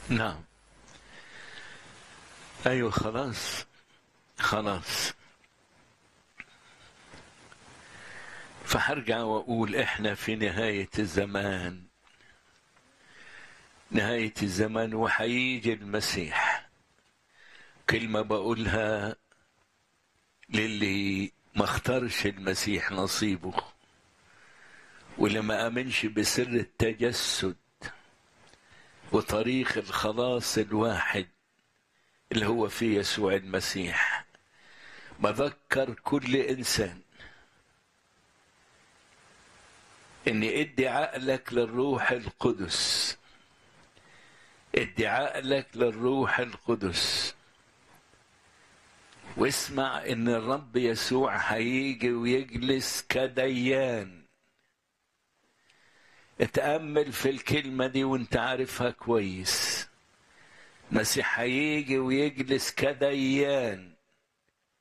نعم ايوه خلاص خلاص فهرجع واقول احنا في نهايه الزمان نهايه الزمان وهيجي المسيح كلمه بقولها للي ما اختارش المسيح نصيبه واللي ما امنش بسر التجسد وطريق الخلاص الواحد اللي هو في يسوع المسيح بذكر كل انسان ان ادي عقلك للروح القدس ادي عقلك للروح القدس واسمع ان الرب يسوع هيجي ويجلس كديان اتأمل في الكلمة دي وانت عارفها كويس مسيح هيجي ويجلس كديان